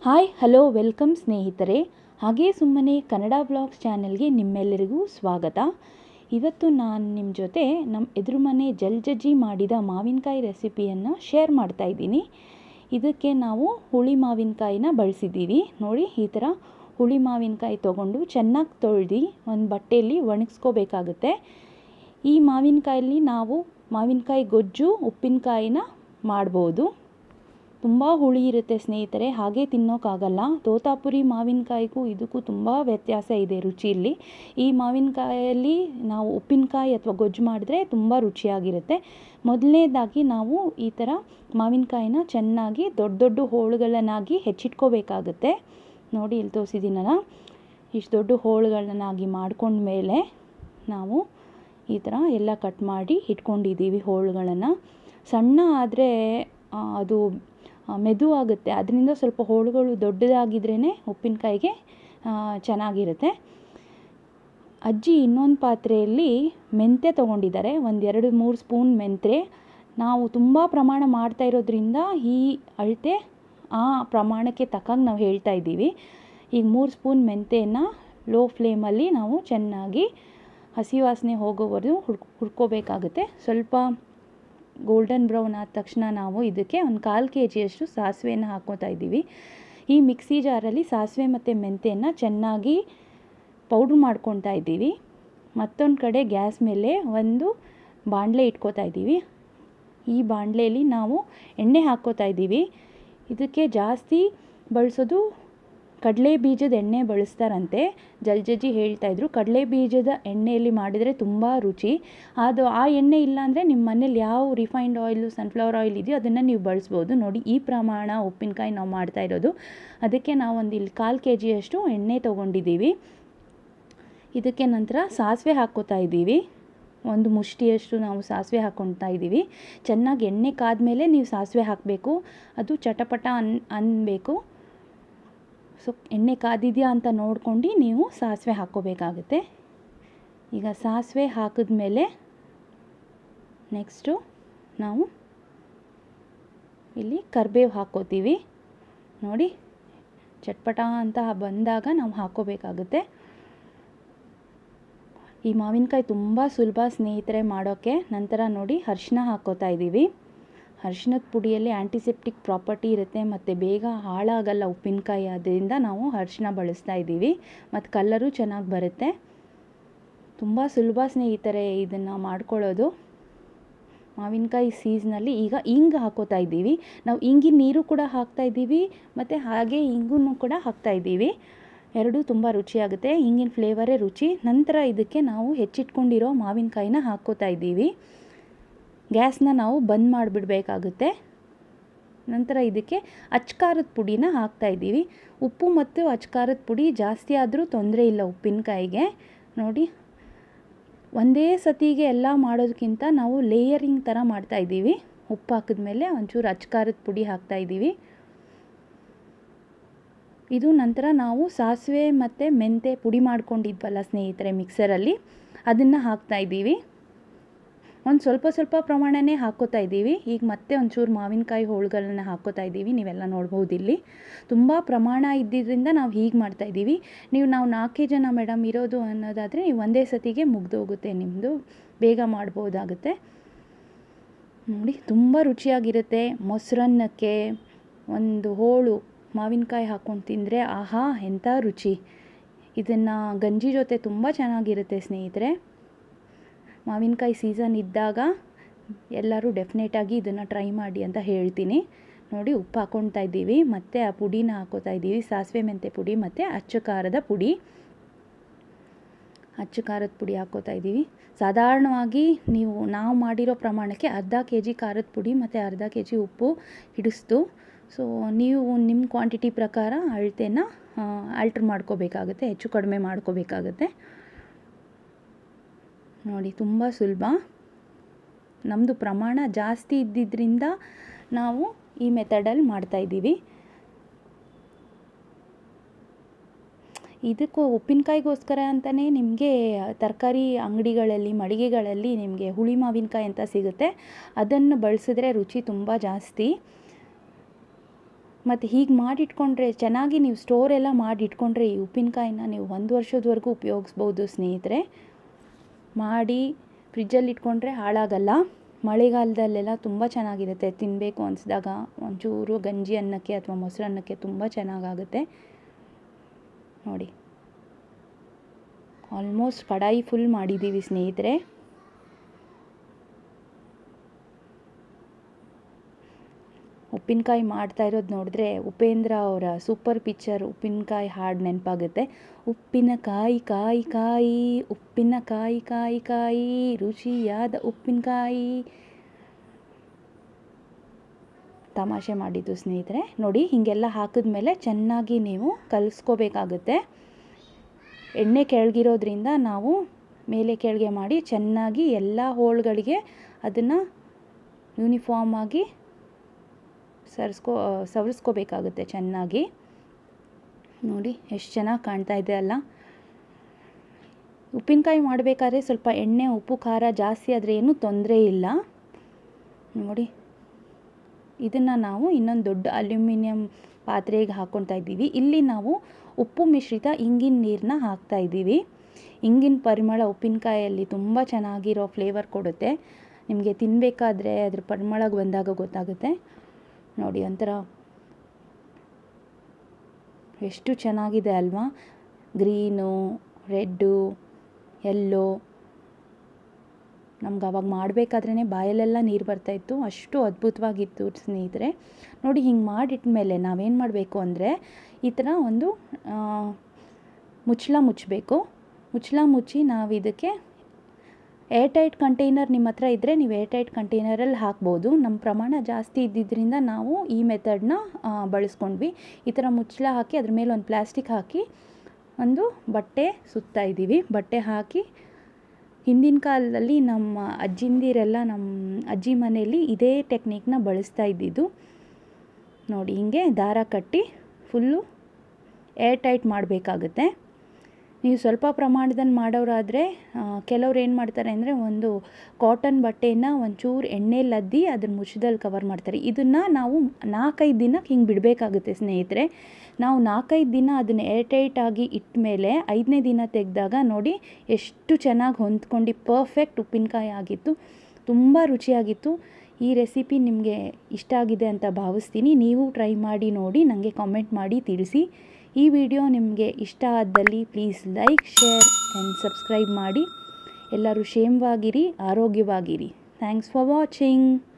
hi hello welcome ಸ್ನೇಹಿತರೆ ಹಾಗೇ ಸುಮ್ಮನೆ ಕನ್ನಡ ವ್ಲಾಗ್ಸ್ ಚಾನೆಲ್ಗೆ ನಿಮ್ಮೆಲ್ಲರಿಗೂ ಸ್ವಾಗತ ಇವತ್ತು ನಾನು ನಿಮ್ಮ ಜೊತೆ ನಮ್ಮ ಎದುರು ಮನೆ ಜಲ್ಜಜ್ಜಿ ಮಾಡಿದ ಮಾವಿನಕಾಯಿ ರೆಸಿಪಿಯನ್ನು ಶೇರ್ ಮಾಡ್ತಾ ಇದ್ದೀನಿ ಇದಕ್ಕೆ ನಾವು ಹುಳಿ ಮಾವಿನಕಾಯಿನ ಬಳಸಿದ್ದೀವಿ ನೋಡಿ ಈ ಥರ ಹುಳಿ ಮಾವಿನಕಾಯಿ ತೊಗೊಂಡು ಚೆನ್ನಾಗಿ ತೊಳೆದು ಒಂದು ಬಟ್ಟೆಯಲ್ಲಿ ಒಣಗಿಸ್ಕೋಬೇಕಾಗುತ್ತೆ ಈ ಮಾವಿನಕಾಯಲ್ಲಿ ನಾವು ಮಾವಿನಕಾಯಿ ಗೊಜ್ಜು ಉಪ್ಪಿನಕಾಯಿನ ಮಾಡ್ಬೋದು ತುಂಬ ಹುಳಿ ಇರುತ್ತೆ ಸ್ನೇಹಿತರೆ ಹಾಗೆ ತಿನ್ನೋಕ್ಕಾಗಲ್ಲ ತೋತಾಪುರಿ ಮಾವಿನಕಾಯಿಗೂ ಇದಕ್ಕೂ ತುಂಬ ವ್ಯತ್ಯಾಸ ಇದೆ ರುಚಿಯಲ್ಲಿ ಈ ಮಾವಿನಕಾಯಲ್ಲಿ ನಾವು ಉಪ್ಪಿನಕಾಯಿ ಅಥವಾ ಗೊಜ್ಜು ಮಾಡಿದ್ರೆ ತುಂಬ ರುಚಿಯಾಗಿರುತ್ತೆ ಮೊದಲನೇದಾಗಿ ನಾವು ಈ ಥರ ಮಾವಿನಕಾಯಿನ ಚೆನ್ನಾಗಿ ದೊಡ್ಡ ದೊಡ್ಡ ಹೋಳುಗಳನ್ನಾಗಿ ಹೆಚ್ಚಿಟ್ಕೋಬೇಕಾಗುತ್ತೆ ನೋಡಿ ಇಲ್ಲಿ ತೋರಿಸಿದ್ದೀನಲ್ಲ ಇಷ್ಟು ದೊಡ್ಡ ಹೋಳುಗಳನ್ನಾಗಿ ಮಾಡ್ಕೊಂಡ್ಮೇಲೆ ನಾವು ಈ ಥರ ಎಲ್ಲ ಕಟ್ ಮಾಡಿ ಇಟ್ಕೊಂಡಿದ್ದೀವಿ ಹೋಳುಗಳನ್ನು ಸಣ್ಣ ಆದರೆ ಅದು ಮೆದು ಆಗುತ್ತೆ ಅದರಿಂದ ಸ್ವಲ್ಪ ಹೋಳುಗಳು ದೊಡ್ಡದಾಗಿದ್ರೇ ಉಪ್ಪಿನಕಾಯಿಗೆ ಚೆನ್ನಾಗಿರುತ್ತೆ ಅಜ್ಜಿ ಇನ್ನೊಂದು ಪಾತ್ರೆಯಲ್ಲಿ ಮೆಂತ್ಯ ತೊಗೊಂಡಿದ್ದಾರೆ ಒಂದೆರಡು ಮೂರು ಸ್ಪೂನ್ ಮೆಂತ್ಯ ನಾವು ತುಂಬ ಪ್ರಮಾಣ ಮಾಡ್ತಾ ಇರೋದ್ರಿಂದ ಈ ಅಳತೆ ಆ ಪ್ರಮಾಣಕ್ಕೆ ತಕ್ಕಂಗೆ ನಾವು ಹೇಳ್ತಾ ಇದ್ದೀವಿ ಈಗ ಮೂರು ಸ್ಪೂನ್ ಮೆಂತ್ಯನ ಲೋ ಫ್ಲೇಮಲ್ಲಿ ನಾವು ಚೆನ್ನಾಗಿ ಹಸಿ ವಾಸನೆ ಹೋಗೋವರೆಗೂ ಹುರ್ಕೊ ಹುರ್ಕೋಬೇಕಾಗುತ್ತೆ ಸ್ವಲ್ಪ ಗೋಲ್ಡನ್ ಬ್ರೌನ್ ಆದ ತಕ್ಷಣ ನಾವು ಇದಕ್ಕೆ ಒಂದು ಕಾಲು ಕೆ ಜಿಯಷ್ಟು ಸಾಸಿವೆನ ಹಾಕ್ಕೋತಾ ಇದ್ದೀವಿ ಈ ಮಿಕ್ಸಿ ಜಾರಲ್ಲಿ ಸಾಸಿವೆ ಮತ್ತು ಮೆಂತ್ಯನ ಚೆನ್ನಾಗಿ ಪೌಡ್ರ್ ಮಾಡ್ಕೊತಾ ಇದ್ದೀವಿ ಮತ್ತೊಂದು ಕಡೆ ಗ್ಯಾಸ್ ಮೇಲೆ ಒಂದು ಬಾಣಲೆ ಇಟ್ಕೋತಾ ಇದ್ದೀವಿ ಈ ಬಾಣಲೆಯಲ್ಲಿ ನಾವು ಎಣ್ಣೆ ಹಾಕ್ಕೋತಾ ಇದ್ದೀವಿ ಇದಕ್ಕೆ ಜಾಸ್ತಿ ಬಳಸೋದು ಕಡಲೆ ಬೀಜದ ಎಣ್ಣೆ ಬಳಸ್ತಾರಂತೆ ಜಲ್ಜಜ್ಜಿ ಹೇಳ್ತಾಯಿದ್ರು ಕಡಲೆ ಬೀಜದ ಎಣ್ಣೆಯಲ್ಲಿ ಮಾಡಿದರೆ ತುಂಬ ರುಚಿ ಅದು ಆ ಎಣ್ಣೆ ಇಲ್ಲಾಂದರೆ ನಿಮ್ಮ ಮನೇಲಿ ಯಾವ ರಿಫೈನ್ಡ್ ಆಯಿಲು ಸನ್ಫ್ಲವರ್ ಆಯಿಲ್ ಇದೆಯೋ ಅದನ್ನು ನೀವು ಬಳಸ್ಬೋದು ನೋಡಿ ಈ ಪ್ರಮಾಣ ಉಪ್ಪಿನಕಾಯಿ ನಾವು ಮಾಡ್ತಾ ಇರೋದು ಅದಕ್ಕೆ ನಾವು ಒಂದು ಇಲ್ಲಿ ಕಾಲು ಕೆ ಜಿಯಷ್ಟು ಎಣ್ಣೆ ತೊಗೊಂಡಿದ್ದೀವಿ ಇದಕ್ಕೆ ನಂತರ ಸಾಸಿವೆ ಹಾಕ್ಕೋತಾ ಇದ್ದೀವಿ ಒಂದು ಮುಷ್ಟಿಯಷ್ಟು ನಾವು ಸಾಸಿವೆ ಹಾಕ್ಕೊತಾ ಇದ್ದೀವಿ ಚೆನ್ನಾಗಿ ಎಣ್ಣೆ ಕಾದ್ಮೇಲೆ ನೀವು ಸಾಸಿವೆ ಹಾಕಬೇಕು ಅದು ಚಟಪಟ ಅನ್ ಅನ್ನಬೇಕು ಸೊ ಎಣ್ಣೆ ಕಾದಿದೆಯಾ ಅಂತ ನೋಡ್ಕೊಂಡು ನೀವು ಸಾಸಿವೆ ಹಾಕ್ಕೋಬೇಕಾಗುತ್ತೆ ಈಗ ಸಾಸಿವೆ ಹಾಕಿದ್ಮೇಲೆ ನೆಕ್ಸ್ಟು ನಾವು ಇಲ್ಲಿ ಕರಿಬೇವು ಹಾಕ್ಕೋತೀವಿ ನೋಡಿ ಚಟ್ಪಟ ಅಂತ ಬಂದಾಗ ನಾವು ಹಾಕ್ಕೋಬೇಕಾಗುತ್ತೆ ಈ ಮಾವಿನಕಾಯಿ ತುಂಬ ಸುಲಭ ಸ್ನೇಹಿತರೆ ಮಾಡೋಕ್ಕೆ ನಂತರ ನೋಡಿ ಅರಿಶಿನ ಹಾಕ್ಕೋತಾ ಇದ್ದೀವಿ ಅರಿಶಿನದ ಪುಡಿಯಲ್ಲಿ ಆ್ಯಂಟಿಸೆಪ್ಟಿಕ್ ಪ್ರಾಪರ್ಟಿ ಇರುತ್ತೆ ಮತ್ತು ಬೇಗ ಹಾಳಾಗಲ್ಲ ಉಪ್ಪಿನಕಾಯಿ ಅದರಿಂದ ನಾವು ಅರಿಶಿನ ಬಳಸ್ತಾ ಇದ್ದೀವಿ ಮತ್ತು ಕಲ್ಲರು ಚೆನ್ನಾಗಿ ಬರುತ್ತೆ ತುಂಬ ಸುಲಭ ಸ್ನೇಹಿತರೆ ಇದನ್ನು ಮಾಡ್ಕೊಳ್ಳೋದು ಮಾವಿನಕಾಯಿ ಸೀಸ್ನಲ್ಲಿ ಈಗ ಇಂಗು ಹಾಕೋತಾ ಇದ್ದೀವಿ ನಾವು ಇಂಗಿನ ನೀರು ಕೂಡ ಹಾಕ್ತಾ ಇದ್ದೀವಿ ಮತ್ತು ಹಾಗೆ ಇಂಗನ್ನು ಕೂಡ ಹಾಕ್ತಾ ಇದ್ದೀವಿ ಎರಡೂ ತುಂಬ ರುಚಿಯಾಗುತ್ತೆ ಇಂಗಿನ ಫ್ಲೇವರೇ ರುಚಿ ನಂತರ ಇದಕ್ಕೆ ನಾವು ಹೆಚ್ಚಿಟ್ಕೊಂಡಿರೋ ಮಾವಿನಕಾಯಿನ ಹಾಕ್ಕೋತಾ ಇದ್ದೀವಿ ಗ್ಯಾಸ್ನ ನಾವು ಬಂದ್ ಮಾಡಿಬಿಡ್ಬೇಕಾಗುತ್ತೆ ನಂತರ ಇದಕ್ಕೆ ಅಚ್ಕಾರದ ಪುಡಿನ ಹಾಕ್ತಾಯಿದ್ದೀವಿ ಉಪ್ಪು ಮತ್ತು ಅಚ್ಕಾರದ ಪುಡಿ ಜಾಸ್ತಿ ಆದರೂ ತೊಂದರೆ ಇಲ್ಲ ಉಪ್ಪಿನಕಾಯಿಗೆ ನೋಡಿ ಒಂದೇ ಸತಿಗೆ ಎಲ್ಲ ಮಾಡೋದಕ್ಕಿಂತ ನಾವು ಲೇಯರಿಂಗ್ ಥರ ಮಾಡ್ತಾಯಿದ್ದೀವಿ ಉಪ್ಪು ಹಾಕಿದ್ಮೇಲೆ ಒಂಚೂರು ಅಚ್ಕಾರದ ಪುಡಿ ಹಾಕ್ತಾಯಿದ್ದೀವಿ ಇದು ನಂತರ ನಾವು ಸಾಸಿವೆ ಮತ್ತು ಮೆಂತೆ ಪುಡಿ ಮಾಡ್ಕೊಂಡಿದ್ವಲ್ಲ ಸ್ನೇಹಿತರೆ ಮಿಕ್ಸರಲ್ಲಿ ಅದನ್ನು ಹಾಕ್ತಾಯಿದ್ದೀವಿ ಒಂದು ಸ್ವಲ್ಪ ಸ್ವಲ್ಪ ಪ್ರಮಾಣನೇ ಹಾಕ್ಕೋತಾ ಇದ್ದೀವಿ ಈಗ ಮತ್ತೆ ಒಂಚೂರು ಮಾವಿನಕಾಯಿ ಹೋಳುಗಳನ್ನ ಹಾಕ್ಕೋತಾ ಇದ್ದೀವಿ ನೀವೆಲ್ಲ ನೋಡ್ಬೋದು ಇಲ್ಲಿ ತುಂಬ ಪ್ರಮಾಣ ಇದ್ದಿದ್ದರಿಂದ ನಾವು ಹೀಗೆ ಮಾಡ್ತಾಯಿದ್ದೀವಿ ನೀವು ನಾವು ನಾಲ್ಕೇ ಜನ ಮೇಡಮ್ ಇರೋದು ಅನ್ನೋದಾದರೆ ನೀವು ಒಂದೇ ಸತಿಗೆ ಮುಗ್ದೋಗುತ್ತೆ ನಿಮ್ಮದು ಬೇಗ ಮಾಡ್ಬೋದಾಗುತ್ತೆ ನೋಡಿ ತುಂಬ ರುಚಿಯಾಗಿರುತ್ತೆ ಮೊಸರನ್ನಕ್ಕೆ ಒಂದು ಹೋಳು ಮಾವಿನಕಾಯಿ ಹಾಕ್ಕೊಂಡು ತಿಂದರೆ ಆಹಾ ಎಂಥ ರುಚಿ ಇದನ್ನು ಗಂಜಿ ಜೊತೆ ತುಂಬ ಚೆನ್ನಾಗಿರುತ್ತೆ ಸ್ನೇಹಿತರೆ ಮಾವಿನಕಾಯಿ ಸೀಸನ್ ಇದ್ದಾಗ ಎಲ್ಲರೂ ಡೆಫಿನೆಟಾಗಿ ಇದನ್ನು ಟ್ರೈ ಮಾಡಿ ಅಂತ ಹೇಳ್ತೀನಿ ನೋಡಿ ಉಪ್ಪು ಹಾಕ್ಕೊಳ್ತಾ ಇದ್ದೀವಿ ಮತ್ತು ಆ ಪುಡಿನ ಹಾಕೋತಾ ಇದ್ದೀವಿ ಸಾಸಿವೆ ಮೆಂತೆ ಪುಡಿ ಮತ್ತು ಅಚ್ಚ ಖಾರದ ಪುಡಿ ಅಚ್ಚ ಖಾರದ ಪುಡಿ ಹಾಕ್ಕೋತಾ ಇದ್ದೀವಿ ಸಾಧಾರಣವಾಗಿ ನೀವು ನಾವು ಮಾಡಿರೋ ಪ್ರಮಾಣಕ್ಕೆ ಅರ್ಧ ಕೆ ಜಿ ಖಾರದ ಪುಡಿ ಮತ್ತು ಅರ್ಧ ಕೆ ಜಿ ಉಪ್ಪು ಹಿಡಿಸ್ತು ಸೊ ನೀವು ನಿಮ್ಮ ಕ್ವಾಂಟಿಟಿ ಪ್ರಕಾರ ಅಳತೆನ ಆಲ್ಟ್ರ್ ಮಾಡ್ಕೋಬೇಕಾಗುತ್ತೆ ಹೆಚ್ಚು ಕಡಿಮೆ ಮಾಡ್ಕೋಬೇಕಾಗುತ್ತೆ ನೋಡಿ ತುಂಬ ಸುಲಭ ನಮ್ಮದು ಪ್ರಮಾಣ ಜಾಸ್ತಿ ಇದ್ದಿದ್ದರಿಂದ ನಾವು ಈ ಮೆಥಡಲ್ಲಿ ಮಾಡ್ತಾಯಿದ್ದೀವಿ ಇದಕ್ಕೂ ಉಪ್ಪಿನಕಾಯಿಗೋಸ್ಕರ ಅಂತಲೇ ನಿಮಗೆ ತರಕಾರಿ ಅಂಗಡಿಗಳಲ್ಲಿ ಮಳಿಗೆಗಳಲ್ಲಿ ನಿಮಗೆ ಹುಳಿ ಮಾವಿನಕಾಯಿ ಅಂತ ಸಿಗುತ್ತೆ ಅದನ್ನು ಬಳಸಿದ್ರೆ ರುಚಿ ತುಂಬ ಜಾಸ್ತಿ ಮತ್ತು ಹೀಗೆ ಮಾಡಿಟ್ಕೊಂಡ್ರೆ ಚೆನ್ನಾಗಿ ನೀವು ಸ್ಟೋರೆಲ್ಲ ಮಾಡಿಟ್ಕೊಂಡ್ರೆ ಈ ಉಪ್ಪಿನಕಾಯಿನ ನೀವು ಒಂದು ವರ್ಷದವರೆಗೂ ಉಪಯೋಗಿಸ್ಬೋದು ಸ್ನೇಹಿತರೆ ಮಾಡಿ ಫ್ರಿಜ್ಜಲ್ಲಿ ಇಟ್ಕೊಂಡ್ರೆ ಹಾಳಾಗಲ್ಲ ಮಳೆಗಾಲದಲ್ಲೆಲ್ಲ ತುಂಬ ಚೆನ್ನಾಗಿರುತ್ತೆ ತಿನ್ನಬೇಕು ಅನಿಸಿದಾಗ ಒಂಚೂರು ಗಂಜಿ ಅನ್ನಕ್ಕೆ ಅಥವಾ ಮೊಸರನ್ನಕ್ಕೆ ತುಂಬ ಚೆನ್ನಾಗಾಗುತ್ತೆ ನೋಡಿ ಆಲ್ಮೋಸ್ಟ್ ಕಡಾಯಿ ಫುಲ್ ಮಾಡಿದ್ದೀವಿ ಸ್ನೇಹಿತರೆ ಉಪ್ಪಿನಕಾಯಿ ಮಾಡ್ತಾ ಇರೋದು ನೋಡಿದ್ರೆ ಉಪೇಂದ್ರ ಅವರ ಸೂಪರ್ ಪಿಕ್ಚರ್ ಉಪ್ಪಿನಕಾಯಿ ಹಾಡು ನೆನಪಾಗುತ್ತೆ ಉಪ್ಪಿನಕಾಯಿ ಕಾಯಿ ಕಾಯಿ ಉಪ್ಪಿನಕಾಯಿ ಕಾಯಿ ಕಾಯಿ ರುಚಿಯಾದ ಉಪ್ಪಿನಕಾಯಿ ತಮಾಷೆ ಮಾಡಿದ್ದು ಸ್ನೇಹಿತರೆ ನೋಡಿ ಹೀಗೆಲ್ಲ ಹಾಕಿದ್ಮೇಲೆ ಚೆನ್ನಾಗಿ ನೀವು ಕಲಿಸ್ಕೋಬೇಕಾಗುತ್ತೆ ಎಣ್ಣೆ ಕೆಳಗಿರೋದ್ರಿಂದ ನಾವು ಮೇಲೆ ಕೆಳಗೆ ಮಾಡಿ ಚೆನ್ನಾಗಿ ಎಲ್ಲ ಹೋಳುಗಳಿಗೆ ಅದನ್ನು ಯೂನಿಫಾರ್ಮ್ ಆಗಿ ಸರಿಸ್ಕೋ ಸವರಿಸ್ಕೋಬೇಕಾಗುತ್ತೆ ಚೆನ್ನಾಗಿ ನೋಡಿ ಎಷ್ಟು ಚೆನ್ನಾಗಿ ಕಾಣ್ತಾ ಇದೆ ಅಲ್ಲ ಉಪ್ಪಿನಕಾಯಿ ಮಾಡಬೇಕಾದ್ರೆ ಸ್ವಲ್ಪ ಎಣ್ಣೆ ಉಪ್ಪು ಖಾರ ಜಾಸ್ತಿ ಆದರೆ ಏನೂ ತೊಂದರೆ ಇಲ್ಲ ನೋಡಿ ಇದನ್ನು ನಾವು ಇನ್ನೊಂದು ದೊಡ್ಡ ಅಲ್ಯೂಮಿನಿಯಂ ಪಾತ್ರೆಗೆ ಹಾಕ್ಕೊತಾ ಇದ್ದೀವಿ ಇಲ್ಲಿ ನಾವು ಉಪ್ಪು ಮಿಶ್ರಿತ ಇಂಗಿನ ನೀರನ್ನ ಹಾಕ್ತಾ ಇದ್ದೀವಿ ಇಂಗಿನ ಪರಿಮಳ ಉಪ್ಪಿನಕಾಯಲ್ಲಿ ತುಂಬ ಚೆನ್ನಾಗಿರೋ ಫ್ಲೇವರ್ ಕೊಡುತ್ತೆ ನಿಮಗೆ ತಿನ್ನಬೇಕಾದ್ರೆ ಅದ್ರ ಪರಿಮಳಕ್ಕೆ ಬಂದಾಗ ಗೊತ್ತಾಗುತ್ತೆ ನೋಡಿ ಒಂಥರ ಎಷ್ಟು ಚೆನ್ನಾಗಿದೆ ಅಲ್ವಾ ಗ್ರೀನು ರೆಡ್ಡು ಎಲ್ಲೋ ನಮ್ಗೆ ಅವಾಗ ಮಾಡಬೇಕಾದ್ರೇ ಬಾಯಲ್ಲೆಲ್ಲ ನೀರು ಬರ್ತಾಯಿತ್ತು ಅಷ್ಟು ಅದ್ಭುತವಾಗಿತ್ತು ಸ್ನೇಹಿತರೆ ನೋಡಿ ಹಿಂಗೆ ಮಾಡಿಟ್ಮೇಲೆ ನಾವೇನು ಮಾಡಬೇಕು ಅಂದರೆ ಈ ಥರ ಒಂದು ಮುಚ್ಚಳ ಮುಚ್ಚಬೇಕು ಮುಚ್ಚಳ ಮುಚ್ಚಿ ನಾವು ಇದಕ್ಕೆ ಏರ್ಟೈಟ್ ಕಂಟೈನರ್ ನಿಮ್ಮ ಹತ್ರ ಇದ್ದರೆ ನೀವು ಏರ್ಟೈಟ್ ಕಂಟೈನರಲ್ಲಿ ಹಾಕ್ಬೋದು ನಮ್ಮ ಪ್ರಮಾಣ ಜಾಸ್ತಿ ಇದ್ದಿದ್ದರಿಂದ ನಾವು ಈ ಮೆಥಡ್ನ ಬಳಸ್ಕೊಂಡ್ವಿ ಈ ಥರ ಮುಚ್ಚಳ ಹಾಕಿ ಅದ್ರ ಮೇಲೆ ಒಂದು ಪ್ಲಾಸ್ಟಿಕ್ ಹಾಕಿ ಒಂದು ಬಟ್ಟೆ ಸುತ್ತಾ ಇದ್ದೀವಿ ಬಟ್ಟೆ ಹಾಕಿ ಹಿಂದಿನ ಕಾಲದಲ್ಲಿ ನಮ್ಮ ಅಜ್ಜಿಂದಿರೆಲ್ಲ ನಮ್ಮ ಅಜ್ಜಿ ಮನೆಯಲ್ಲಿ ಇದೇ ಟೆಕ್ನಿಕ್ನ ಬಳಸ್ತಾ ಇದ್ದಿದ್ದು ನೋಡಿ ಹಿಂಗೆ ದಾರ ಕಟ್ಟಿ ಫುಲ್ಲು ಏರ್ ಟೈಟ್ ಮಾಡಬೇಕಾಗುತ್ತೆ ನೀವು ಸ್ವಲ್ಪ ಪ್ರಮಾಣದಲ್ಲಿ ಮಾಡೋರಾದರೆ ಕೆಲವ್ರು ಏನು ಮಾಡ್ತಾರೆ ಅಂದರೆ ಒಂದು ಕಾಟನ್ ಬಟ್ಟೆನ ಒಂಚೂರು ಎಣ್ಣೆಲಿ ಅದ್ದಿ ಅದ್ರ ಮುಚ್ಚದಲ್ಲಿ ಕವರ್ ಮಾಡ್ತಾರೆ ಇದನ್ನು ನಾವು ನಾಲ್ಕೈದು ದಿನಕ್ಕೆ ಹಿಂಗೆ ಬಿಡಬೇಕಾಗುತ್ತೆ ಸ್ನೇಹಿತರೆ ನಾವು ನಾಲ್ಕೈದು ದಿನ ಅದನ್ನು ಏರ್ಟೈಟ್ ಆಗಿ ಇಟ್ಟ ಮೇಲೆ ಐದನೇ ದಿನ ತೆಗೆದಾಗ ನೋಡಿ ಎಷ್ಟು ಚೆನ್ನಾಗಿ ಹೊಂದ್ಕೊಂಡು ಪರ್ಫೆಕ್ಟ್ ಉಪ್ಪಿನಕಾಯಿ ಆಗಿತ್ತು ತುಂಬ ರುಚಿಯಾಗಿತ್ತು ಈ ರೆಸಿಪಿ ನಿಮಗೆ ಇಷ್ಟ ಆಗಿದೆ ಅಂತ ಭಾವಿಸ್ತೀನಿ ನೀವು ಟ್ರೈ ಮಾಡಿ ನೋಡಿ ನನಗೆ ಕಾಮೆಂಟ್ ಮಾಡಿ ತಿಳಿಸಿ ಈ ವಿಡಿಯೋ ನಿಮಗೆ ಇಷ್ಟ ಆದಲ್ಲಿ please like share and subscribe ಮಾಡಿ ಎಲ್ಲರೂ ಕ್ಷೇಮವಾಗಿರಿ ಆರೋಗ್ಯವಾಗಿರಿ ಥ್ಯಾಂಕ್ಸ್ ಫಾರ್ ವಾಚಿಂಗ್